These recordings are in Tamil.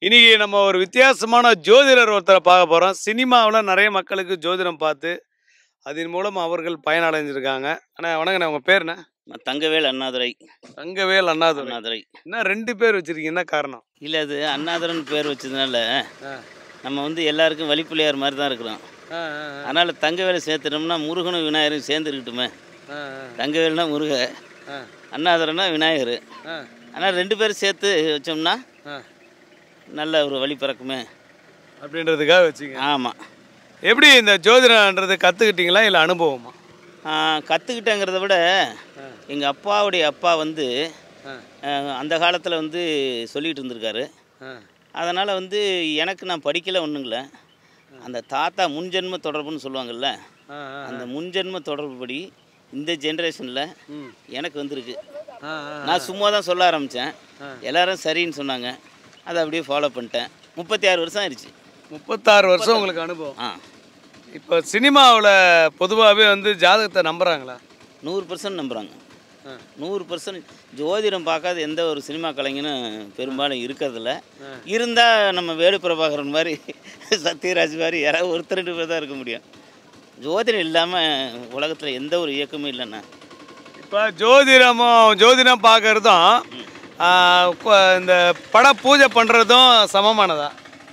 இன்னைக்கு நம்ம ஒரு வித்தியாசமான ஜோதிடர் ஒருத்தரை பார்க்க போகிறோம் சினிமாவில் நிறைய மக்களுக்கு ஜோதிடம் பார்த்து அதன் மூலம் அவர்கள் பயனடைஞ்சிருக்காங்க அண்ணா வணக்கண்ணே உங்கள் பேர் என்ன நான் தங்கவேல் அண்ணாதுரை தங்கவேல் அண்ணாதுரை அண்ணாதுரை என்ன ரெண்டு பேர் வச்சிருக்கீங்க என்ன காரணம் இல்லை அது அண்ணாதுரன் பேர் வச்சதுனால ஆ. நம்ம வந்து எல்லாருக்கும் வழிப்பிள்ளையார் மாதிரி தான் இருக்கிறோம் ஆ, ஆ, அதனால் தங்கவேலை சேர்த்துட்டோம்னா முருகனும் விநாயகரும் சேர்ந்து இருக்கட்டுமே ஆ, தங்கவேல்னா முருக ஆ, அண்ணாதுரன்னா விநாயகர் ஆ, ஆனால் ரெண்டு பேரும் சேர்த்து வச்சோம்னா ஆ. நல்ல ஒரு வழி பிறக்குமே அப்படின்றதுக்காக வச்சிங்க ஆமாம் எப்படி இந்த ஜோதிடன்றது கற்றுக்கிட்டீங்களா இல்லை அனுபவமா கற்றுக்கிட்டேங்கிறத விட எங்கள் அப்பாவுடைய அப்பா வந்து ஆ, ஆஹ், அந்த காலத்தில் வந்து சொல்லிகிட்டு இருந்திருக்காரு ஆ, அதனால் வந்து எனக்கு நான் படிக்கல ஒன்றுங்கள அந்த தாத்தா முன்ஜென்ம தொடர்புன்னு சொல்லுவாங்கல்ல ஆ, ஆ, அந்த முன்ஜென்ம தொடர்புபடி இந்த ஜென்ரேஷனில் ம். எனக்கு வந்திருக்கு ஆ, ஆ, நான் சும்மா தான் சொல்ல ஆரம்பித்தேன் எல்லாரும் சரின்னு சொன்னாங்க அதை அப்படியே ஃபாலோ பண்ணிட்டேன் முப்பத்தி ஆறு வருஷம் ஆயிடுச்சு முப்பத்தாறு வருஷம் உங்களுக்கு அனுபவம் ஆ இப்போ சினிமாவில் பொதுவாகவே வந்து ஜாதகத்தை நம்புறாங்களா நூறு பர்சன்ட் நம்புகிறாங்க ஆ. நூறு பர்சன்ட் ஜோதிடம் பார்க்காத எந்த ஒரு சினிமா கலைஞனும் பெரும்பாலும் இருக்கிறதில்ல இருந்தால் நம்ம வேலு பிரபாகரன் மாதிரி சத்யராஜ் மாதிரி யாராவது ஒருத்தர் ரெண்டு பேர் தான் இருக்க முடியும் ஜோதிடம் இல்லாமல் உலகத்தில் எந்த ஒரு இயக்கமும் இல்லைண்ணா இப்போ ஜோதிடமும் ஜோதிடம் பார்க்கறதும் ஆ, கொ- இந்த பட பூஜை பண்ணுறதும் சமமானதா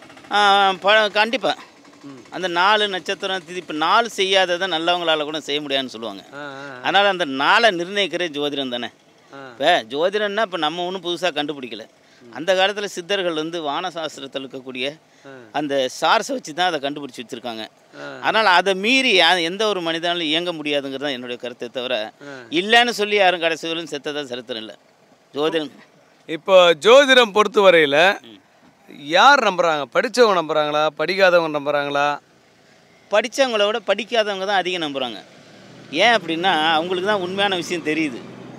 ப கண்டிப்பாக அந்த நாலு நட்சத்திரம் திதி இப்போ நாலு செய்யாததை நல்லவங்களால கூட செய்ய முடியாதுன்னு சொல்லுவாங்க ஆ, ஆ, அதனால் அந்த நாளை நிர்ணயிக்கிற ஜோதிடம் தானே ஆ. இப்போ ஜோதிடம்னா இப்போ நம்ம ஒன்றும் புதுசாக கண்டுபிடிக்கல அந்த காலத்தில் சித்தர்கள் வந்து வானசாஸ்திரத்தில் இருக்கக்கூடிய அந்த சார்ஸை வச்சு தான் அதை கண்டுபிடிச்சி வச்சுருக்காங்க அதனால் அதை மீறி யா- எந்த ஒரு மனிதனாலும் இயங்க முடியாதுங்கிறது தான் என்னுடைய கருத்தை தவிர இல்லைன்னு சொல்லி யாரும் கடைசி வரையும் செத்ததா சரித்திரம் இல்லை ஜோதிடம் இப்போ ஜோதிடம் பொறுத்த வரையில் யார் நம்புறாங்க படித்தவங்க நம்புறாங்களா படிக்காதவங்க நம்புறாங்களா படித்தவங்கள விட படிக்காதவங்க தான் அதிகம் நம்புகிறாங்க ஏன் அப்படின்னா அவங்களுக்கு தான் உண்மையான விஷயம் தெரியுது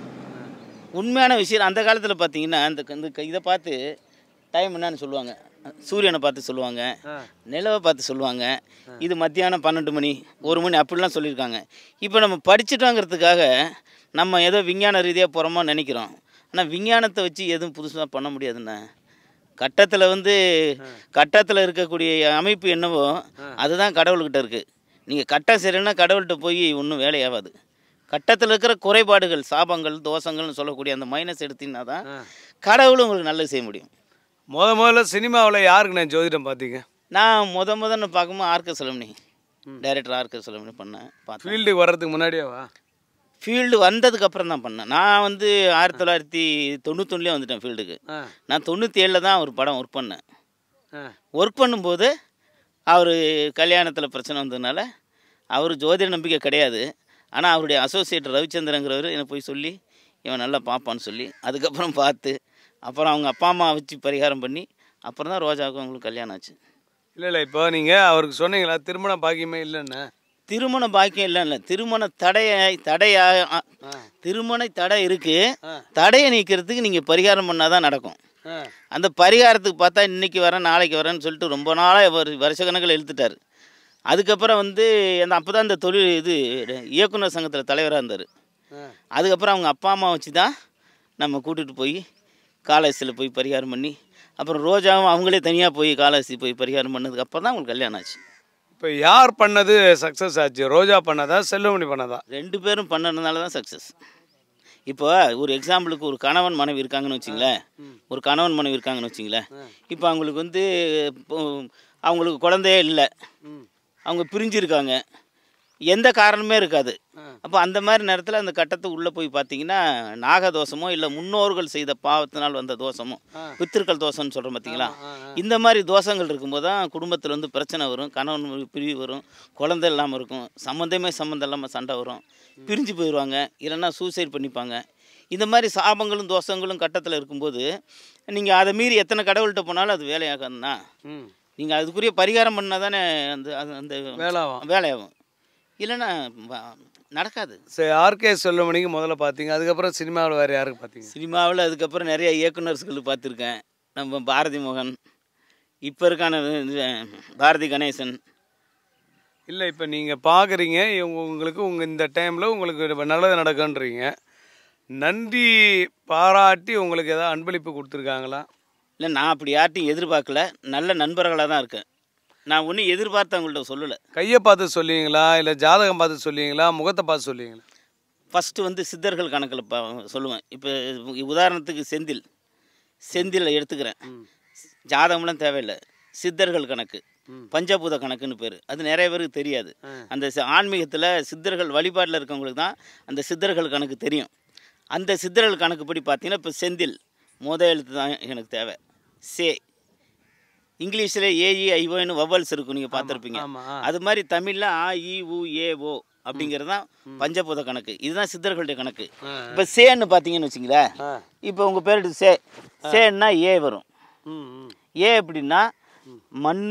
உண்மையான விஷயம் அந்த காலத்தில் பார்த்தீங்கன்னா இந்த இந்த க- இதை பார்த்து டைம் என்னன்னு சொல்லுவாங்க சூரியனை பார்த்து சொல்லுவாங்க நிலவை பார்த்து சொல்லுவாங்க இது மத்தியானம் பன்னெண்டு மணி ஒரு மணி அப்படிலாம் சொல்லியிருக்காங்க இப்போ நம்ம படிச்சுட்டோங்கிறதுக்காக நம்ம ஏதோ விஞ்ஞான ரீதியாக போகிறோமோ நினைக்கிறோம் ஆனால் விஞ்ஞானத்தை வச்சு எதுவும் புதுசாக பண்ண முடியாதுண்ணே கட்டத்தில் வந்து கட்டத்தில் இருக்கக்கூடிய அமைப்பு என்னவோ அதுதான் கடவுள்கிட்ட இருக்குது நீங்கள் கட்டம் சரின்னா கடவுள்கிட்ட போய் ஒன்றும் வேலையாகாது கட்டத்தில் இருக்கிற குறைபாடுகள் சாபங்கள் தோஷங்கள்னு சொல்லக்கூடிய அந்த மைனஸ் எடுத்தீங்கன்னா தான் கடவுள் உங்களுக்கு நல்லது செய்ய முடியும் முத முதல்ல சினிமாவில் யாருக்கு நான் ஜோதிடம் பார்த்தீங்க நான் முத முதன்னு பார்க்கும்போது R K Selvamani director R K Selvamani பண்ணேன் பார்த்தேன் ஃபீல்டுக்கு வர்றதுக்கு முன்னாடியேவா ஃபீல்டு வந்ததுக்கு அப்புறம் தான் பண்ணேன் நான் வந்து ஆயிரத்தி தொள்ளாயிரத்தி தொண்ணூத்தொன்னுலேயே வந்துட்டேன் ஃபீல்டுக்கு ஆ நான் தொண்ணூற்றி ஏழில் தான் ஒரு படம் ஒர்க் பண்ணேன் ஆ ஒர்க் பண்ணும்போது அவர் கல்யாணத்தில் பிரச்சனை வந்ததுனால அவர் ஜோதிட நம்பிக்கை கிடையாது ஆனால் அவருடைய அசோசியேட் ரவிச்சந்திரங்கிறவர் என்னை போய் சொல்லி இவன் நல்லா பார்ப்பான்னு சொல்லி அதுக்கப்புறம் பார்த்து அப்புறம் அவங்க அப்பா அம்மா வச்சு பரிகாரம் பண்ணி அப்புறம் தான் ரோஜாவுக்கும் அவங்களுக்கு கல்யாணம் ஆச்சு இல்லை இல்லை இப்போ நீங்கள் அவருக்கு சொன்னீங்களா திருமண பாக்கியமே இல்லைன்னு திருமண பாக்கியம் இல்லை இல்லை திருமண தடைய தடையா ஆ, திருமண தடை இருக்கு தடையை நீக்கிறதுக்கு நீங்கள் பரிகாரம் பண்ணால் தான் நடக்கும் ஆ அந்த பரிகாரத்துக்கு பார்த்தா இன்னைக்கு வரேன் நாளைக்கு வரேன்னு சொல்லிட்டு ரொம்ப நாளாக வரு வருஷ கணக்கில் இழுத்துட்டார் அதுக்கப்புறம் வந்து அந்த அப்போ தான் இந்த தொழில் இது இயக்குனர் சங்கத்தில் தலைவராக இருந்தார் ஆ அதுக்கப்புறம் அவங்க அப்பா அம்மா வச்சு தான் நம்ம கூட்டிகிட்டு போய் காலேஜில் போய் பரிகாரம் பண்ணி அப்புறம் ரோஜாவும் அவங்களே தனியாக போய் காலேஜ் போய் பரிகாரம் பண்ணதுக்கு அப்புறம் தான் அவங்களுக்கு கல்யாணம் ஆச்சு இப்போ யார் பண்ணது சக்ஸஸ் ஆச்சு ரோஜா பண்ணதா செல்வமணி பண்ணதா ரெண்டு பேரும் பண்ணதுனால தான் சக்ஸஸ் இப்போ ஒரு எக்ஸாம்பிளுக்கு ஒரு கணவன் மனைவி இருக்காங்கன்னு வச்சிங்களேன் ஒரு கணவன் மனைவி இருக்காங்கன்னு வச்சிங்களேன் இப்போ அவங்களுக்கு வந்து இப்போ அவங்களுக்கு குழந்தையே இல்லை அவங்க பிரிஞ்சிருக்காங்க எந்த காரணமே இருக்காது அப்போ அந்த மாதிரி நேரத்தில் அந்த கட்டத்தை உள்ளே போய் பார்த்தீங்கன்னா நாகதோஷமோ இல்லை முன்னோர்கள் செய்த பாவத்தினால் வந்த தோஷமோ பித்திருக்கள் தோஷம்னு சொல்கிறோம் பார்த்தீங்களா இந்த மாதிரி தோஷங்கள் இருக்கும்போது தான் குடும்பத்தில் வந்து பிரச்சனை வரும் கணவன் மனைவி பிரிவு வரும் குழந்தை இல்லாமல் இருக்கும் சம்மந்தமே சம்மந்தம் இல்லாமல் சண்டை வரும் பிரிஞ்சு போயிடுவாங்க இல்லைன்னா சூசைட் பண்ணிப்பாங்க இந்த மாதிரி சாபங்களும் தோஷங்களும் கட்டத்தில் இருக்கும்போது நீங்கள் அதை மீறி எத்தனை கடவுள்கிட்ட போனாலும் அது வேலையாகாதுண்ணா ம் நீங்கள் அதுக்குரிய பரிகாரம் பண்ணால் தானே அந்த அது அந்த வேளாவும் வேலையாகும் இல்லைன்னா வ- நடக்காது சரி ஆர்கே செல்வமணிக்கு முதல்ல பார்த்தீங்க அதுக்கப்புறம் சினிமாவில் வேறு யாருக்கு பார்த்தீங்க சினிமாவில் அதுக்கப்புறம் நிறைய இயக்குனர்கள் பார்த்துருக்கேன் நம்ம பாரதி மோகன் இப்போ இருக்கான இது, பாரதி கணேசன் இல்லை இப்போ நீங்கள் பார்க்குறீங்க உங்களுக்கு உங்கள் இந்த டைமில் உங்களுக்கு நல்லது நடக்குன்றீங்க நன்றி பாராட்டி உங்களுக்கு ஏதாவது அன்பளிப்பு கொடுத்துருக்காங்களா இல்லை நான் அப்படி யார்ட்டையும் எதிர்பார்க்கல நல்ல நண்பர்களாக தான் இருக்கேன் நான் ஒன்றும் எதிர்பார்த்து அவங்கள்ட்ட சொல்லலை கையை பார்த்து சொல்லுவீங்களா இல்லை ஜாதகம் பார்த்து சொல்லுவீங்களா முகத்தை பார்த்து சொல்லுவீங்களா ஃபஸ்ட்டு வந்து சித்தர்கள் கணக்கில் பா சொல்லுவேன் இப்போ உதாரணத்துக்கு செந்தில் செந்தில் எடுத்துக்கிறேன் ஜாதகம்லாம் தேவையில்லை சித்தர்கள் கணக்கு பஞ்சபூத கணக்குன்னு பேர் அது நிறைய பேருக்கு தெரியாது அந்த சி- ஆன்மீகத்தில் சித்தர்கள் வழிபாட்டில் இருக்கவங்களுக்கு தான் அந்த சித்தர்கள் கணக்கு தெரியும் அந்த சித்தர்கள் கணக்குப்படி பார்த்தீங்கன்னா இப்போ செந்தில் முத எழுத்து தான் எனக்கு தேவை சே இங்கிலீஷில் ஏஇ ஐஓன்னு வவல்ஸ் இருக்கும் நீங்கள் பார்த்துருப்பீங்க ஆமா அது மாதிரி தமிழில் ஆ இ உ ஏ ஓ அப்படிங்கிறது தான் பஞ்சபூத கணக்கு இதுதான் சித்தர்களுடைய கணக்கு இப்போ சேன்னு பார்த்தீங்கன்னு வச்சுங்களேன் ஆ இப்போ உங்கள் பேர் சே சேன்னா ஏ வரும் ம் ம் ஏ அப்படின்னா மண்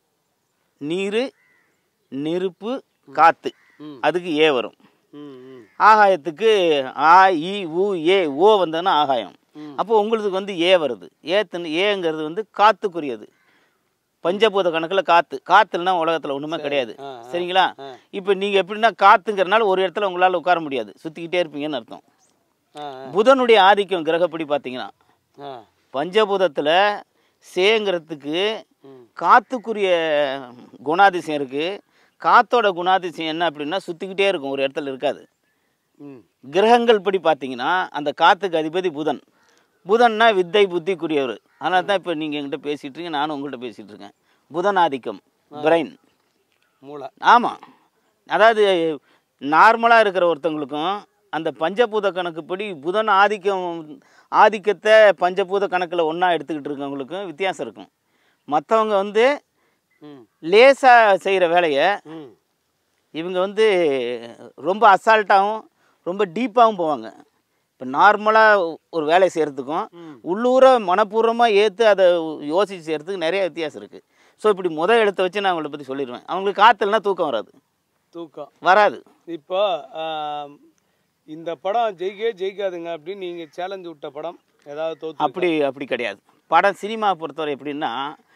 நீர் நெருப்பு காற்று ம். அதுக்கு ஏ வரும் ம் ம் ஆகாயத்துக்கு ஆ இ உ ஏ ஓ வந்ததுன்னா ஆகாயம் அப்போ உங்களுக்கு வந்து ஏ வருது ஏத்துன்னு ஏங்கிறது வந்து காத்துக்குரியது பஞ்சபூத கணக்கில் காற்று காற்றுலனா உலகத்தில் ஒன்றுமே கிடையாது ஆ, ஆ, சரிங்களா ஆ. இப்போ நீங்கள் எப்படின்னா காற்றுங்கிறனால ஒரு இடத்துல உங்களால் உட்கார முடியாது சுற்றிக்கிட்டே இருப்பீங்கன்னு அர்த்தம் ஆ புதனுடைய ஆதிக்கம் கிரகப்படி பார்த்தீங்கன்னா ஆ பஞ்சபூதத்தில் சேங்கிறதுக்கு ம். காத்துக்குரிய குணாதிசயம் இருக்குது காத்தோட குணாதிசயம் என்ன அப்படின்னா சுற்றிக்கிட்டே இருக்கும் ஒரு இடத்துல இருக்காது ம் கிரகங்கள் படி பார்த்தீங்கன்னா அந்த காத்துக்கு அதிபதி புதன் புதன்னா வித்தை புத்திக்குரியவர் அதனால தான் இப்போ நீங்கள் என்கிட்ட பேசிகிட்டு இருக்கீங்க நானும் உங்கள்கிட்ட பேசிகிட்டு இருக்கேன் புதன் ஆதிக்கம் பிரைன் மூளை ஆமாம் அதாவது நார்மலாக இருக்கிற ஒருத்தவங்களுக்கும் அந்த பஞ்சபூத கணக்குப்படி புதன் ஆதிக்கம் ஆதிக்கத்தை பஞ்சபூத கணக்கில் ஒன்றா எடுத்துக்கிட்டு இருக்கவங்களுக்கும் வித்தியாசம் இருக்கும் மற்றவங்க வந்து ம் லேசாக செய்கிற வேலையை ம் இவங்க வந்து ரொம்ப அசால்ட்டாகவும் ரொம்ப டீப்பாகவும் போவாங்க இப்போ நார்மலாக ஒரு வேலையை செய்கிறதுக்கும் ம். உள்ளூர மனப்பூர்வமாக ஏற்று அதை யோசித்து செய்கிறதுக்கு நிறைய வித்தியாசம் இருக்குது ஸோ இப்படி முத எழுத்தை வச்சு நான் அவங்கள பற்றி சொல்லிடுவேன் அவங்களுக்கு காற்றுலனா தூக்கம் வராது தூக்கம் வராது இப்போ ஆம், இந்த படம் ஜெயிக்கவே ஜெயிக்காதுங்க அப்படின்னு நீங்கள் சேலஞ்சு விட்ட படம் ஏதாவது தோத்து அப்படி அப்படி கிடையாது படம் சினிமா பொறுத்தவரை எப்படின்னா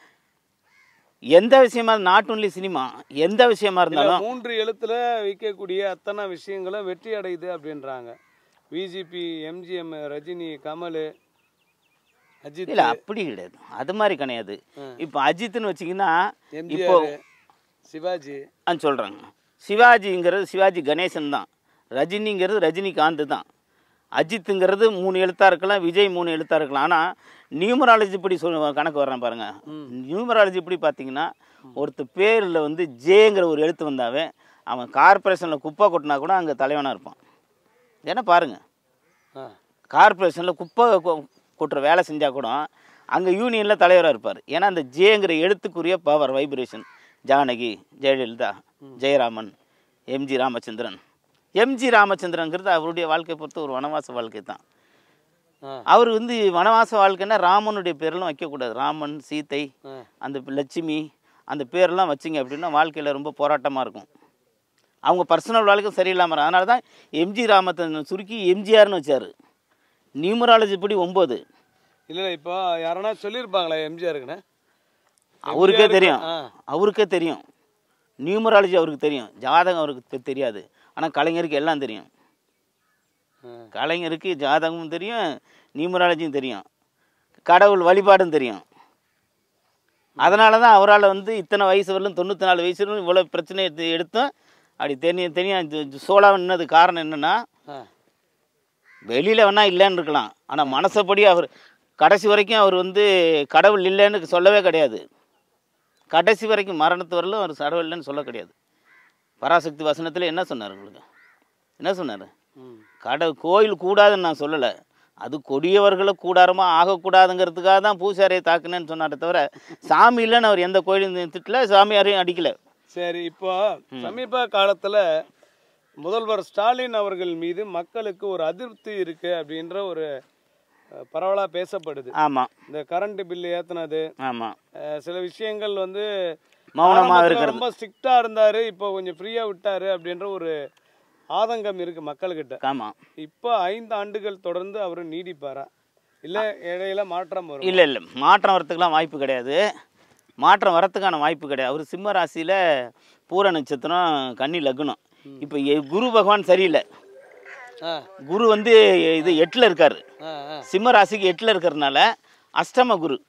எந்த விஷயமா நாட் ஒன்லி சினிமா எந்த விஷயமா இல்ல, இருந்தாலும் மூன்று எழுத்துல வைக்கக்கூடிய அத்தனை விஷயங்களும் வெற்றி அடையுது அப்படின்றாங்க பிஜேபி எம்ஜிஎம் ரஜினி கமல் அஜித் இல்லை அப்படி கிடையாது அது மாதிரி கிடையாது இப்போ அஜித்னு வச்சிங்கன்னா இப்போ எம்ஜிஆர் சிவாஜி ஆ சொல்கிறாங்க சிவாஜிங்கிறது சிவாஜி கணேசன் தான் ரஜினிங்கிறது ரஜினிகாந்த் தான் அஜித்துங்கிறது மூணு எழுத்தாக இருக்கலாம் விஜய் மூணு எழுத்தாக இருக்கலாம் ஆனால் நியூமராலஜி படி சொல் கணக்கு வர்றேன் பாருங்க நியூமராலஜி படி பார்த்தீங்கன்னா ஒருத்தர் பேரில் வந்து ஜேங்கிற ஒரு எழுத்து வந்தாவே அவன் கார்பரேஷனில் குப்பை கொட்டினா கூட அங்கே தலைவனாக இருப்பான் ஏன்னா பாருங்க ஆ கார்பரேஷனில் குப்பை கொ- கொட்டுற வேலை செஞ்சால் கூட அங்கே யூனியனில் தலைவராக இருப்பார் ஏன்னா அந்த ஜேங்கிற எழுத்துக்குரிய power vibration Janaki Jayalalithaa Jayaraman M G Ramachandran M G ராமச்சந்திரங்கிறது அவருடைய வாழ்க்கையை பொறுத்த ஒரு வனவாச வாழ்க்கை தான் ஆ அவர் வந்து வனவாச வாழ்க்கைன்னா ராமனுடைய பேரெல்லாம் வைக்கக்கூடாது ராமன் சீதை ஆ அந்த லட்சுமி அந்த பேரெல்லாம் வச்சிங்க அப்படின்னா வாழ்க்கையில் ரொம்ப போராட்டமாக இருக்கும் அவங்க பர்சனல் வாழ்க்கை சரியில்லாமல் அதனால தான் எம்ஜி ராமச்சந்திரன் சுருக்கி எம்ஜிஆர்னு வச்சார் நியூமராலஜி படி ஒம்பது இல்ல இல்ல, இப்போ யாரனா சொல்லியிருப்பாங்களா எம்ஜிஆருக்குன்னு அவருக்கே தெரியும் ஆ அவருக்கே தெரியும் நியூமராலஜி அவருக்கு தெரியும் ஜாதகம் அவருக்கு தெ- தெரியாது ஆனால் கலைஞருக்கு எல்லாம் தெரியும் ஆ. கலைஞருக்கு ஜாதகமும் தெரியும் நியூமராலஜியும் தெரியும் கடவுள் வழிபாடும் தெரியும் அதனால தான் அவரால் வந்து இத்தனை வயசு வரலும் தொண்ணூற்றி நாலு வயசு வரலும் இவ்வளோ பிரச்சனை எடுத்து எடுத்தும் அப்படி தெரிய தெரியும் சோழா நின்னது காரணம் என்னென்னா ஆ வெளியில் வேணா இல்லைன்னு இருக்கலாம் ஆனால் மனசப்படி அவர் கடைசி வரைக்கும் அவர் வந்து கடவுள் இல்லைன்னு சொல்லவே கிடையாது கடைசி வரைக்கும் மரணத்து வரலும் அவர் கடவுள் இல்லைன்னு சொல்ல கிடையாது பராசக்தி வசனத்தில் என்ன சொன்னார் உங்களுக்கு என்ன சொன்னார் ம் கட கோயில் கூடாதுன்னு நான் சொல்லலை அது கொடியவர்களை கூடாரமாக ஆகக்கூடாதுங்கிறதுக்காக தான் பூசாரியை தாக்குனேன்னு சொன்னாரே தவிர சாமி இல்லைன்னு அவர் எந்த கோயிலும் திட்டல சாமியாரையும் அடிக்கலை சரி இப்போ சமீப காலத்துல முதல்வர் ஸ்டாலின் அவர்கள் மீது மக்களுக்கு ஒரு அதிருப்தி இருக்கு அப்படின்ற ஒரு அஹ், பரவலா பேசப்படுது ஆமாம் இந்த கரண்ட் பில் ஏத்துனது ஆமாம் அஹ், சில விஷயங்கள் வந்து மௌனமாக ஆரம்பத்துல இருக்கிறது ரொம்ப ஸ்ட்ரிக்டா இருந்தாரு இப்போ கொஞ்சம் ஃப்ரீயா விட்டாரு அப்படின்ற ஒரு ஆதங்கம் இருக்கு மக்கள்கிட்ட ஆமாம் இப்போ ஐந்து ஆண்டுகள் தொடர்ந்து அவர் நீடிப்பாரா இல்ல இடையில மாற்றம் வரும் இல்லை இல்லை மாற்றம் வரத்துக்கெலாம் வாய்ப்பு கிடையாது மாற்றம் வரத்துக்கான வாய்ப்பு கிடையாது அவர் சிம்ம ராசியில் பூர நட்சத்திரம் கன்னி லக்னம் இப்போ எ- குரு பகவான் சரியில்லை ஆ குரு வந்து இது எட்டில் இருக்கார் ஆ ஆ சிம்ம ராசிக்கு எட்டில் இருக்கிறதுனால அஷ்டம குரு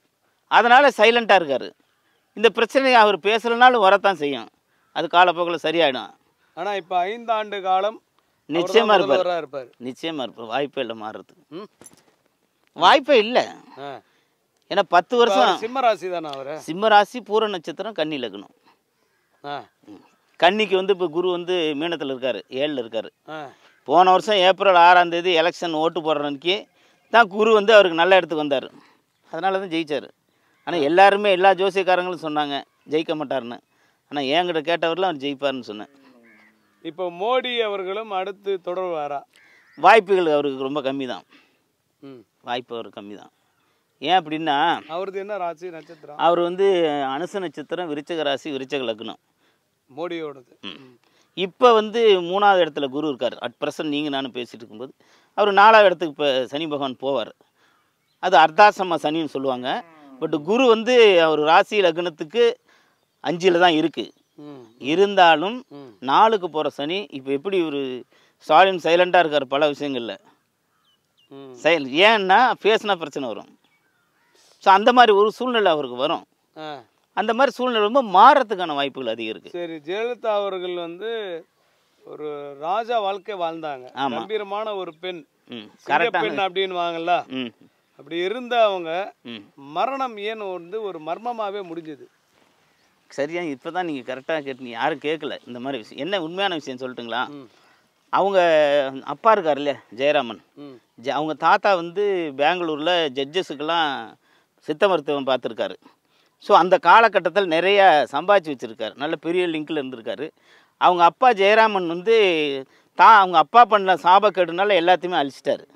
அதனால் சைலண்ட்டாக இருக்கார் இந்த பிரச்சனையை அவர் பேசலைனாலும் வரத்தான் செய்யும் அது காலப்போக்கில் சரியாயிடும் ஆனால் இப்போ ஐந்தாண்டு காலம் நிச்சயமா இருப்பார் முதல்வராக இருப்பார் நிச்சயமாக இருப்பார் வாய்ப்பே இல்லை மாறுறதுக்கு ம் வாய்ப்பே இல்லை ஆ ஏன்னா பத்து வருஷம் சிம்ம ராசி தானே அவர் சிம்ம ராசி பூர நட்சத்திரம் கன்னி லக்னம் ஆ கன்னிக்கு வந்து இப்போ குரு வந்து மீனத்தில் இருக்கார் ஏழில் இருக்கார் ஆ போன வருஷம் ஏப்ரல் ஆறாம் தேதி எலெக்ஷன் ஓட்டு போடுற அன்னைக்கு தான் குரு வந்து அவருக்கு நல்ல இடத்துக்கு வந்தார் அதனால தான் ஜெயிச்சார் ஆனால் எல்லாருமே எல்லா ஜோசியக்காரங்களும் சொன்னாங்க ஜெயிக்க மாட்டாருன்னு ஆனால் என்கிட்ட கேட்டவரில் அவர் ஜெயிப்பாருன்னு சொன்னேன் இப்போ மோடி அவர்களும் அடுத்து தொடர்வாரா வாய்ப்புகள் அவருக்கு ரொம்ப கம்மி தான் ம் வாய்ப்பு அவருக்கு கம்மி தான் ஏன் அப்படின்னா அவரது என்ன ராசி நட்சத்திரம் அவர் வந்து அனுச நட்சத்திரம் விருச்சக ராசி விருச்சக லக்னம் மோடியோடது இப்போ வந்து மூணாவது இடத்துல குரு இருக்கார் அட் ப்ரெசன்ட் நீங்கள் நானும் பேசிட்டு இருக்கும்போது அவர் நாலாவது இடத்துக்கு இப்போ சனி பகவான் போவார் அது அர்த்தாசம சனின்னு சொல்லுவாங்க பட் குரு வந்து அவர் ராசி லக்னத்துக்கு அஞ்சில் தான் இருக்குது ம் இருந்தாலும் ம் நாலுக்கு போகிற சனி இப்போ எப்படி ஒரு ஸ்டாலின் சைலண்ட்டாக இருக்கார் பல விஷயங்களில் ம் சைல் ஏன்னா பேசினா பிரச்சனை வரும் ஸோ அந்த மாதிரி ஒரு சூழ்நிலை அவருக்கு வரும் ஆ அந்த மாதிரி சூழ்நிலை ரொம்ப மாறுறதுக்கான வாய்ப்புகள் அதிகம் இருக்குது சரி ஜெயலலிதா அவர்கள் வந்து ஒரு ராஜா வாழ்க்கை வாழ்ந்தாங்க ஆமா. கம்பீரமான ஒரு பெண் ம் சிங்க கரெக்டாக பெண் அப்படின்னு வாங்கல்ல ம் அப்படி இருந்த அவங்க ம் மரணம் ஏன் வந்து ஒரு மர்மமாவே முடிஞ்சது சரியா இப்போ தான் நீங்கள் கரெக்டாக கேட்டீங்க யாரும் கேட்கல இந்த மாதிரி விஷயம் என்ன உண்மையான விஷயம் சொல்லட்டுங்களா ம் அவங்க அப்பா இருக்கார் இல்லையா ஜெயராமன் ம் ஜ அவங்க தாத்தா வந்து பெங்களூரில் ஜட்ஜஸுக்கெல்லாம் சித்த மருத்துவம் பார்த்துருக்காரு ஸோ அந்த காலகட்டத்தில் நிறைய சம்பாதிச்சு வச்சுருக்காரு நல்ல பெரிய லிங்கில் இருந்திருக்காரு அவங்க அப்பா ஜெயராமன் வந்து தான் அவங்க அப்பா பண்ண சாபக்கேடுனால எல்லாத்தையுமே அழிச்சிட்டாரு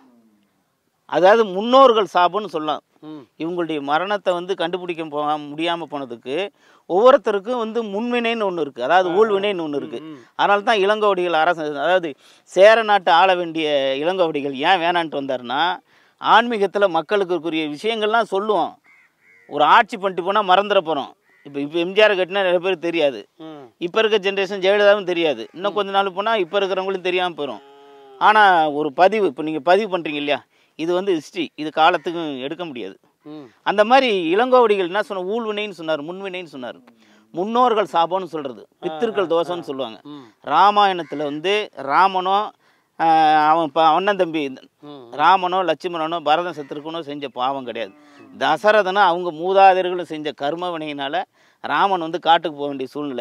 அதாவது முன்னோர்கள் சாபம்னு சொல்லலாம் ம் இவங்களுடைய மரணத்தை வந்து கண்டுபிடிக்க போ முடியாமல் போனதுக்கு ஒவ்வொருத்தருக்கும் வந்து முன்வினைன்னு ஒன்று இருக்குது அதாவது ஊழ்வினைன்னு ஒன்று இருக்குது ம். அதனால தான் இளங்கோவடிகள் அரசு அதாவது சேர நாட்டை ஆள வேண்டிய இளங்கோவடிகள் ஏன் வேணான்ட்டு வந்தாருன்னா ஆன்மீகத்தில் மக்களுக்கு இருக்கக்கூடிய விஷயங்கள்லாம் சொல்லுவோம் ஒரு ஆட்சி பண்ணிட்டு போனால் மறந்துட போகிறோம் இப்போ இப்போ எம்ஜிஆர் கட்டினா நிறைய பேருக்கு தெரியாது ம் இப்போ இருக்க ஜென்ரேஷன் ஜெயலலிதாவும் தெரியாது இன்னும் கொஞ்ச நாள் போனால் இப்போ இருக்கிறவங்களும் தெரியாமல் போயிடும் ஆனால் ஒரு பதிவு இப்போ நீங்கள் பதிவு பண்ணுறீங்க இல்லையா இது வந்து ஹிஸ்ட்ரி இது காலத்துக்கும் எடுக்க முடியாது ம் அந்த மாதிரி இளங்கோவடிகள் என்ன சொன்ன ஊழ்வினைன்னு சொன்னார் முன்வினைன்னு சொன்னார் முன்னோர்கள் சாபம்னு சொல்கிறது பித்திருக்கள் தோஷம்னு சொல்லுவாங்க ம் ராமாயணத்தில் வந்து ராமனோ ஆஹ், அவன் ப அண்ணன் தம்பி ம் ராமனோ லட்சுமணனோ பரதன் சத்துருக்கனோ செஞ்ச பாவம் கிடையாது தசரதனோ அவங்க மூதாதையர்களும் செஞ்ச கர்ம வினையினால ராமன் வந்து காட்டுக்கு போக வேண்டிய சூழ்நிலை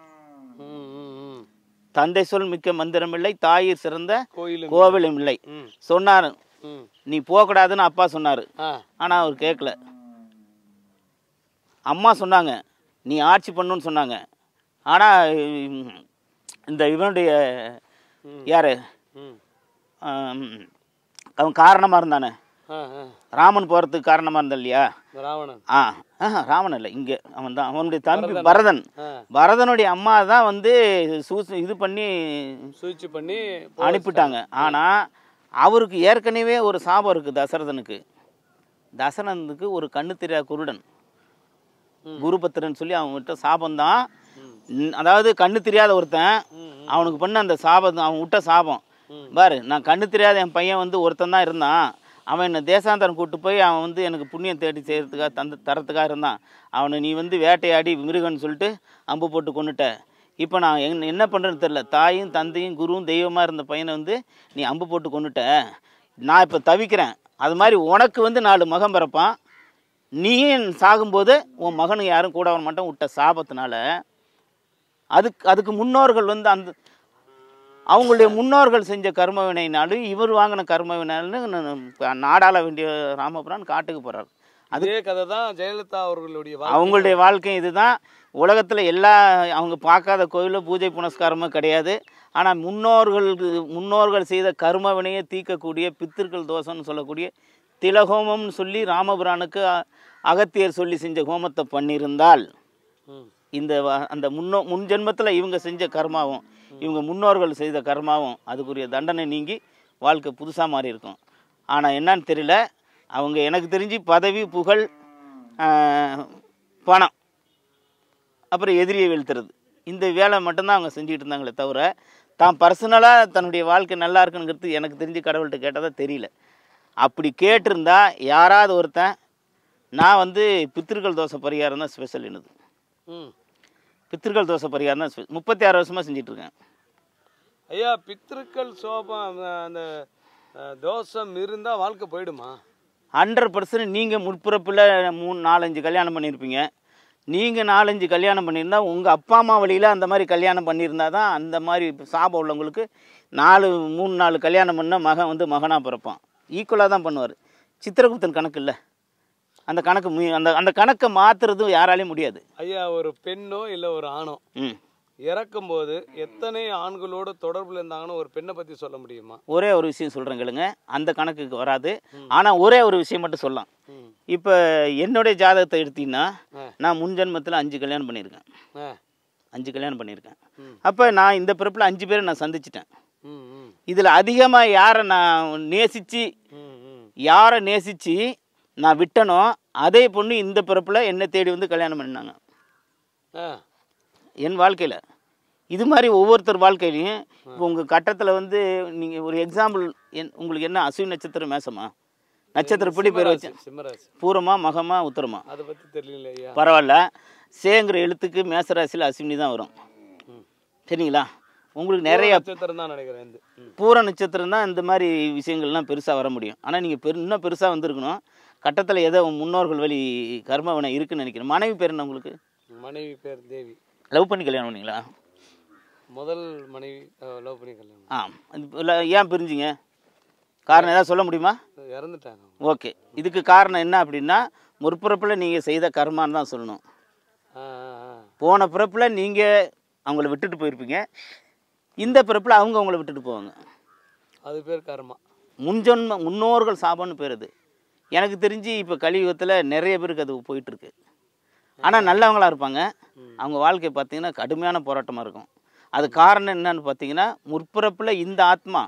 ம் ம் ம் தந்தை சொல் மிக்க மந்திரமில்லை தாயிற் சிறந்த கோயிலும் கோவிலும் இல்லை ம் சொன்னார் ம் நீ போகக்கூடாதுன்னு அப்பா சொன்னார் ஆ ஆனால் அவர் கேட்கல அம்மா சொன்னாங்க நீ ஆட்சி பண்ணுன்னு சொன்னாங்க ஆனால் இந்த இவனுடைய ம். யார் ம் அவன் காரணமாக இருந்தானே ஆ ஆ ராமன் போகிறதுக்கு காரணமாக இருந்தா இல்லையா இந்த ராவணன் ஆ ஆஹா, ராமன் இல்லை இங்கே அவன் தான் அவனுடைய தம்பி பரதன் ஆ பரதனுடைய அம்மா தான் வந்து சூஸ் இது பண்ணி சுவிட்ச் பண்ணி அனுப்பிட்டாங்க ஆனால் அவருக்கு ஏற்கனவே ஒரு சாபம் இருக்குது தசரதனுக்கு தசரதனுக்கு ஒரு கண்ணு தெரியாத குருடன் ம். குருபத்திரன் சொல்லி அவங்ககிட்ட சாபம் தான் ம் அதாவது கண்ணு தெரியாத ஒருத்தன் ம் ம். அவனுக்கு பண்ண அந்த சாபம் அவன் விட்ட சாபம் ம். பாரு நான் கண்ணு தெரியாத என் பையன் வந்து ஒருத்தன் தான் இருந்தான் அவன் என்னை தேசாந்தரம் கூட்டு போய் அவன் வந்து எனக்கு புண்ணியம் தேடி செய்கிறதுக்காக தந்து தரத்துக்காக இருந்தான் அவனை நீ வந்து வேட்டையாடி மிருகன்னு சொல்லிட்டு அம்பு போட்டு கொண்டுட்ட இப்போ நான் என் என்ன பண்ணுறேன்னு தெரில தாயும் தந்தையும் குருவும் தெய்வமாக இருந்த பையனை வந்து நீ அம்பு போட்டு கொண்டுட்ட நான் இப்போ தவிக்கிறேன் அது மாதிரி உனக்கு வந்து நாலு மகன் பிறப்பான் நீயும் சாகும்போது உன் மகனுக்கு யாரும் கூட வர மாட்டோம் விட்ட சாபத்தினால அதுக்கு அதுக்கு முன்னோர்கள் வந்து அந்த அவங்களுடைய முன்னோர்கள் செஞ்ச கர்ம வினைனாலும் இவர் வாங்கின கர்ம வினைனாலும் நாடாள வேண்டிய ராமபுரான் காட்டுக்கு போகிறார் அதே கதை தான் ஜெயலலிதா அவர்களுடைய வாழ்க்கை. அவங்களுடைய வாழ்க்கை இதுதான் உலகத்தில் எல்லா அவங்க பார்க்காத கோயிலும் பூஜை புனஸ்காரமும் கிடையாது ஆனால் முன்னோர்கள் முன்னோர்கள் செய்த கர்ம வினையை தீர்க்கக்கூடிய பித்திருக்கள் தோஷம்னு சொல்லக்கூடிய திலஹோமம்னு சொல்லி ராமபுரானுக்கு அ- அகத்தியர் சொல்லி செஞ்ச ஹோமத்தை பண்ணியிருந்தால் ம் இந்த வ- அந்த முன்னோ முன் ஜென்மத்தில் இவங்க செஞ்ச கர்மாவும் இவங்க முன்னோர்கள் செய்த கர்மாவும் அதுக்குரிய தண்டனை நீங்கி வாழ்க்கை புதுசாக மாறி இருக்கும் ஆனால் என்னன்னு தெரியல அவங்க எனக்கு தெரிஞ்சு பதவி புகழ் ஆஹ், பணம் அப்புறம் எதிரியை வீழ்த்துறது இந்த வேலை மட்டும்தான் அவங்க செஞ்சுக்கிட்டு இருந்தாங்களே தவிர தான் பர்சனலாக தன்னுடைய வாழ்க்கை நல்லா இருக்குங்கிறது எனக்கு தெரிஞ்சு கடவுள்கிட்ட கேட்டதா தெரியல அப்படி கேட்டிருந்தா யாராவது ஒருத்தன் நான் வந்து பித்திருக்கள் தோசை பரிகாரம் தான் ஸ்பெஷல் என்னது ம் பித்திருக்கள் தோசை பரிகாரம் தான் ஸ்பெ- முப்பத்தி ஆறு வருஷமாக செஞ்சிட்ருக்கேன் ஐயா பித்திருக்கள் சோபம் அந்த அந்த அஹ், தோஷம் இருந்தால் வாழ்க்கை போயிடுமா ஹண்ட்ரட் பர்சன்ட் நீங்கள் முற்பிறப்பில் மூணு நாலஞ்சு கல்யாணம் பண்ணியிருப்பீங்க நீங்கள் நாலஞ்சு கல்யாணம் பண்ணியிருந்தா உங்கள் அப்பா அம்மா வழியில் அந்த மாதிரி கல்யாணம் பண்ணியிருந்தா தான் அந்த மாதிரி சாபம் உள்ளவங்களுக்கு நாலு மூணு நாலு கல்யாணம் பண்ண மகன் வந்து மகனாக பிறப்பான் ஈக்குவலாக தான் பண்ணுவார் சித்திரகுப்தன் கணக்கு இல்லை அந்த கணக்கு மு- அந்த அந்த கணக்கை மாற்றுறது யாராலையும் முடியாது ஐயா ஒரு பெண்ணோ இல்லை ஒரு ஆணோ ம் இறக்கும்போது எத்தனை ஆண்களோட தொடர்புல இருந்தாங்கன்னு ஒரு பெண்ணை பற்றி சொல்ல முடியுமா ஒரே ஒரு விஷயம் சொல்கிறேன் கேளுங்க அந்த கணக்குக்கு வராது ஆனால் ஒரே ஒரு விஷயம் மட்டும் சொல்லலாம் ம் இப்போ என்னுடைய ஜாதகத்தை எடுத்தீங்கன்னா ஆ. நான் முன் ஜென்மத்தில் அஞ்சு கல்யாணம் பண்ணியிருக்கேன் ஆ அஞ்சு கல்யாணம் பண்ணியிருக்கேன் ம். அப்போ நான் இந்த பிறப்பில் அஞ்சு பேரை நான் சந்திச்சிட்டேன் ம் ம் இதில் அதிகமாக யாரை நான் நேசித்து ம் ம் யாரை நேசித்து நான் விட்டனோ அதே பொண்ணு இந்த பிறப்பில் என்னை தேடி வந்து கல்யாணம் பண்ணாங்க ஆ என் வாழ்க்கையில் இது மாதிரி ஒவ்வொருத்தர் வாழ்க்கையிலையும் இப்போ உங்கள் கட்டத்தில் வந்து நீங்கள் ஒரு எக்ஸாம்பிள் என் உங்களுக்கு என்ன அஸ்வினி நட்சத்திரம் மேசமா நட்சத்திரப்படி பேர் வச்சு சிம்மராசி பூரமா மகமா உத்தரமா அதை பற்றி தெரியல ஐயா பரவாயில்ல சேங்கிற எழுத்துக்கு மேசராசியில் அஸ்வினி தான் வரும் ம் சரிங்களா உங்களுக்கு நிறைய நட்சத்திரம் தான் நினைக்கிறேன் இந்த ம் பூர நட்சத்திரம் தான் இந்த மாதிரி விஷயங்கள்லாம் பெருசாக வர முடியும் ஆனால் நீங்கள் பெரு இன்னும் பெருசாக வந்திருக்கணும் கட்டத்தில் ஏதோ முன்னோர்கள் வழி கர்மவினை இருக்குன்னு நினைக்கிறேன் மனைவி பேர் என்ன உங்களுக்கு மனைவி பேர் தேவி லவ் பண்ணி கல்யாணம் பண்ணீங்களா முதல் மனைவி லவ் பண்ணி கல்யாணம் ஆ அது இல்ல, ஏன் பிரிஞ்சிங்க காரணம் ஏதாவது சொல்ல முடியுமா இறந்துட்டாங்க ஓகே இதுக்கு காரணம் என்ன அப்படின்னா முற்பிறப்பில் நீங்கள் செய்த கர்மான்னு தான் சொல்லணும் ஆ ஆ ஆ போன பிறப்பில் நீங்கள் அவங்கள விட்டுட்டு போயிருப்பீங்க இந்த பிறப்பில் அவங்க அவங்கள விட்டுட்டு போவாங்க அது பேர் கர்மா முன்ஜென்ம முன்னோர்கள் சாபம்னு பேர் அது எனக்கு தெரிஞ்சு இப்போ கலியுகத்தில் நிறைய பேருக்கு அது போயிட்டுருக்கு ஆனால் நல்லவங்களா இருப்பாங்க அவங்க வாழ்க்கை பார்த்தீங்கன்னா கடுமையான போராட்டமாக இருக்கும் அது காரணம் என்னன்னு பார்த்தீங்கன்னா முற்பிறப்பில் இந்த ஆத்மா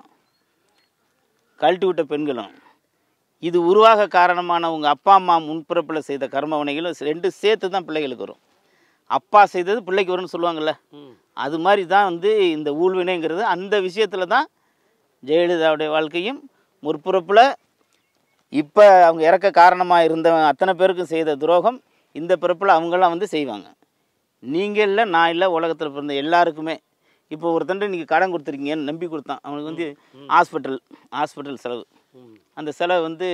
கழட்டி விட்ட பெண்களும் இது உருவாக காரணமான உங்கள் அப்பா அம்மா முன்பிறப்பில் செய்த கர்மவினைகளும் ரெண்டு சேர்த்து தான் பிள்ளைகளுக்கு வரும் அப்பா செய்தது பிள்ளைக்கு வரும்னு சொல்லுவாங்கள்ல ம் அது மாதிரி தான் வந்து இந்த ஊழ்வினைங்கிறது அந்த விஷயத்தில் தான் ஜெயலலிதாவுடைய வாழ்க்கையும் முற்பிறப்பில் இப்போ அவங்க இறக்க காரணமாக இருந்த அத்தனை பேருக்கும் செய்த துரோகம் இந்த பிறப்பில் அவங்கெல்லாம் வந்து செய்வாங்க நீங்கள் இல்லை நான் இல்லை உலகத்தில் பிறந்த எல்லாருக்குமே இப்போ ஒருத்தன்ட்டு நீங்கள் கடன் கொடுத்துருக்கீங்கன்னு நம்பி கொடுத்தான் அவனுக்கு வந்து ஹாஸ்பிட்டல் ஹாஸ்பிட்டல் செலவு ம் அந்த செலவு வந்து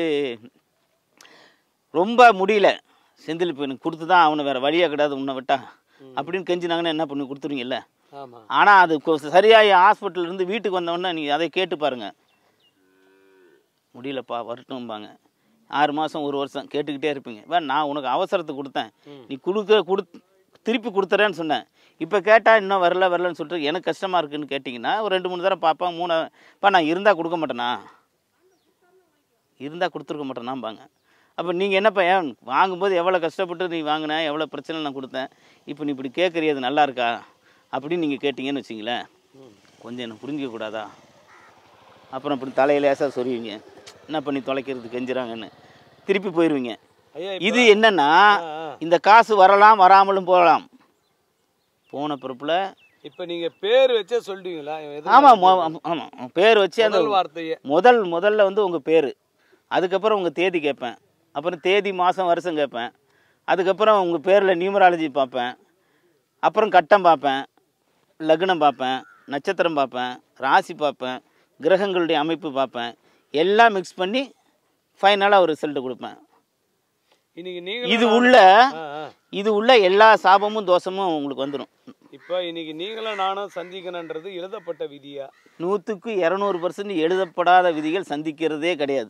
ரொம்ப முடியல செந்தில் இப்போ எனக்கு கொடுத்து தான் அவனை வேறு வழியாக கிடையாது உன்னை விட்டா அப்படின்னு கெஞ்சினாங்கன்னா என்ன பண்ணி கொடுத்துருவீங்கல்ல ஆமாம் ஆனால் அது கொ- சரியாகி ஹாஸ்பிட்டல்ல இருந்து வீட்டுக்கு வந்தவொடனே நீங்கள் அதை கேட்டு பாருங்க முடியலப்பா வரட்டும்பாங்க ஆறு மாதம் ஒரு வருஷம் கேட்டுக்கிட்டே இருப்பீங்க வே நான் உனக்கு அவசரத்துக்கு கொடுத்தேன் நீ கொடுக்க கொடுத் திருப்பி கொடுத்துறேன்னு சொன்னேன் இப்போ கேட்டால் இன்னும் வரல வரலன்னு சொல்லிட்டு எனக்கு கஷ்டமாக இருக்குன்னு கேட்டிங்கன்னா ஒரு ரெண்டு மூணு தடவை பார்ப்பேன் மூணு பா நான் இருந்தால் கொடுக்க மாட்டேனா இருந்தால் கொடுத்துருக்க மாட்டேனாம்பாங்க அப்போ நீங்கள் என்னப்பா ஏன் வாங்கும்போது எவ்வளோ கஷ்டப்பட்டு நீ வாங்கின எவ்வளோ பிரச்சனை நான் கொடுத்தேன் இப்போ நீ இப்படி கேட்குறிய அது நல்லா இருக்கா அப்படின்னு நீங்கள் கேட்டிங்கன்னு வச்சிங்களேன் கொஞ்சம் என்ன புரிஞ்சிக்க கூடாதா அப்புறம் இப்படி தலையில லேசாக சொருவீங்க என்ன பண்ணி தொலைக்கிறது கெஞ்சுறாங்கன்னு திருப்பி போயிடுவீங்க ஐயா இது என்னன்னா ஆ, ஆ. இந்த காசு வரலாம் வராமலும் போகலாம் போன பிறப்பில் இப்போ நீங்கள் பேர் வச்சே சொல்லிட்டீங்களா இவன் எதுக்கு ஆமாம் ஆமாம் பேர் வச்சு அந்த முதல் வார்த்தையே முதல் முதல்ல வந்து உங்கள் பேர் அதுக்கப்புறம் உங்கள் தேதி கேட்பேன் அப்புறம் தேதி மாதம் வருஷம் கேட்பேன் அதுக்கப்புறம் உங்கள் பேரில் நியூமராலஜி பார்ப்பேன் அப்புறம் கட்டம் பார்ப்பேன் லக்னம் பார்ப்பேன் நட்சத்திரம் பார்ப்பேன் ராசி பார்ப்பேன் கிரகங்களுடைய அமைப்பு பார்ப்பேன் எல்லாம் மிக்ஸ் பண்ணி ஃபைனலாக ஒரு ரிசல்ட் கொடுப்பேன் இன்னைக்கு நீங்க இது உள்ள ஆ ஆ இது உள்ள எல்லா சாபமும் தோஷமும் உங்களுக்கு வந்துடும் இப்போ இன்னைக்கு நீங்களும் நானும் சந்திக்கணுன்றது எழுதப்பட்ட விதியா நூற்றுக்கு இரநூறு பர்சன்ட் எழுதப்படாத விதிகள் சந்திக்கிறதே கிடையாது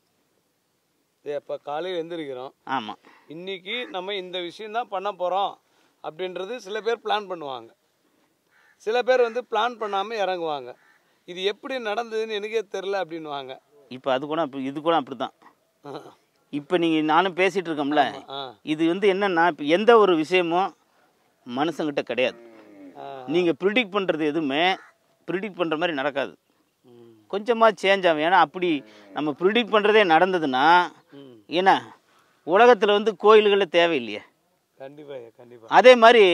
இப்போ காலையில் எழுந்திருக்கிறோம் ஆமாம் இன்னைக்கு நம்ம இந்த விஷயம் தான் பண்ண போகிறோம் அப்படின்றது சில பேர் பிளான் பண்ணுவாங்க சில பேர் வந்து பிளான் பண்ணாமல் இறங்குவாங்க இது எப்படி நடந்ததுன்னு எனக்கே தெரில அப்படின்வாங்க இப்போ அது கூட அப்படி இது கூட அப்படி தான் இப்போ நீங்கள் நானும் பேசிகிட்டு இருக்கோம்ல ஆ இது வந்து என்னன்னா இப்போ எந்த ஒரு விஷயமும் மனுஷங்கிட்ட கிடையாது ஆ. நீங்கள் ப்ரிடிக்ட் பண்ணுறது எதுவுமே ப்ரிடிக்ட் பண்ணுற மாதிரி நடக்காது ம். கொஞ்சமாக சேஞ்ச் ஆகும் ஏன்னா அப்படி நம்ம ப்ரிடிக்ட் பண்ணுறதே நடந்ததுன்னா ம் என்ன உலகத்தில் வந்து கோயில்களே தேவையில்லையே கண்டிப்பா ஐயா, கண்டிப்பா அதே மாதிரி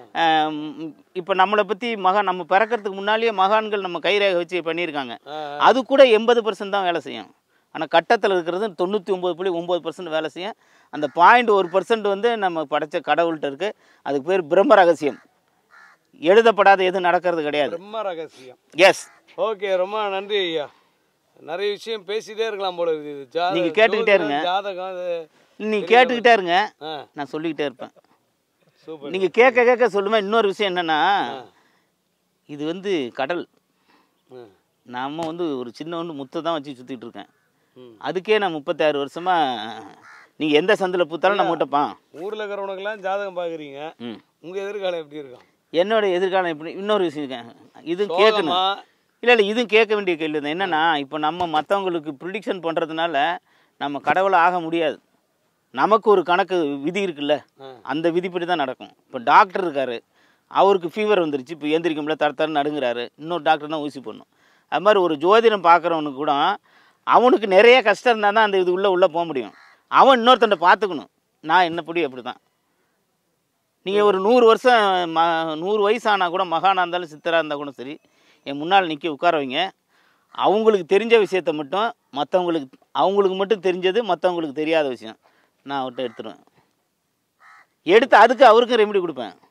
இப்போ நம்மளை பற்றி மகான் நம்ம பிறக்கிறதுக்கு முன்னாலேயே மகான்கள் நம்ம கைரேகை வச்சு பண்ணியிருக்காங்க ஆ, அது கூட எண்பது பர்சன்ட் தான் வேலை செய்யும் ஆனால் கட்டத்தில் இருக்கிறது தொண்ணூற்றி ஒம்பது புள்ளி ஒம்பது பர்சன்ட் வேலை செய்யும் அந்த பாயிண்ட் ஒரு பர்சன்ட் வந்து நம்ம படைச்ச கடவுள்கிட்ட இருக்குது அதுக்கு பேர் பிரம்ம ரகசியம் எழுதப்படாத எதுவும் நடக்கிறது கிடையாது பிரம்ம ரகசியம் எஸ் ஓகே ரொம்ப நன்றி ஐயா நிறைய விஷயம் பேசிட்டே இருக்கலாம் போல இருக்குது ஜா- நீங்க கேட்டுக்கிட்டே ஜோதிடம், இருங்க. ஜாதகம் அது நீங்கள் கேட்டுக்கிட்டே இருங்க ஆ நான் சொல்லிக்கிட்டே இருப்பேன் சூப்பர் நீங்கள் கேட்க கேட்க சொல்லுமே இன்னொரு விஷயம் என்னென்னா இது வந்து கடல் ம் நாம வந்து ஒரு சின்ன ஒன்று முத்தை தான் வச்சு சுற்றிட்டு இருக்கேன் ம் அதுக்கே நான் முப்பத்தாறு வருஷமாக நீங்கள் எந்த சந்தில் பூத்தாலும் நம்ம விட்டப்பான் ஊரில் இருக்கிறவனுக்கெல்லாம் ஜாதகம் பார்க்குறீங்க ம் உங்கள் எதிர்காலம் எப்படி இருக்கும் என்னோட எதிர்காலம் எப்படி இன்னொரு விஷயம் இருக்கேன். இது கேட்கணும் சோகமா இல்லை இல்லை இதுவும் கேட்க வேண்டிய கேள்வி தான் என்னென்னா இப்போ நம்ம மற்றவங்களுக்கு ப்ரிடிக்ஷன் பண்ணுறதுனால நம்ம கடவுளை ஆக முடியாது நமக்கு ஒரு கணக்கு விதி இருக்குல்ல ஆ. அந்த விதிப்படி தான் நடக்கும் இப்போ டாக்டர் இருக்காரு அவருக்கு ஃபீவர் வந்துருச்சு இப்போ எந்திரிக்க முடியல தர தர நடுங்குறாரு இன்னொரு டாக்டர் தான் ஊசி பண்ணும் அது மாதிரி ஒரு ஜோதிடம் பார்க்குறவனுக்கு கூட அவனுக்கு நிறைய கஷ்டம் இருந்தால் தான் அந்த இது உள்ளே உள்ளே போக முடியும் அவன் இன்னொருத்தன்ட்ட பார்த்துக்கணும் நான் என்னப்படி அப்படி தான் நீங்கள் ஒரு நூறு வருஷம் ம நூறு வயசு ஆனால் கூட மகானா இருந்தாலும் சித்தராக இருந்தால் கூட சரி என் முன்னால் நிற்க உட்கார வைங்க அவங்களுக்கு தெரிஞ்ச விஷயத்த மட்டும் மற்றவங்களுக்கு அவங்களுக்கு மட்டும் தெரிஞ்சது மற்றவங்களுக்கு தெரியாத விஷயம் நான் அவர்கிட்ட எடுத்துருவேன் எடுத்து அதுக்கு அவருக்கும் ரெமெடி கொடுப்பேன்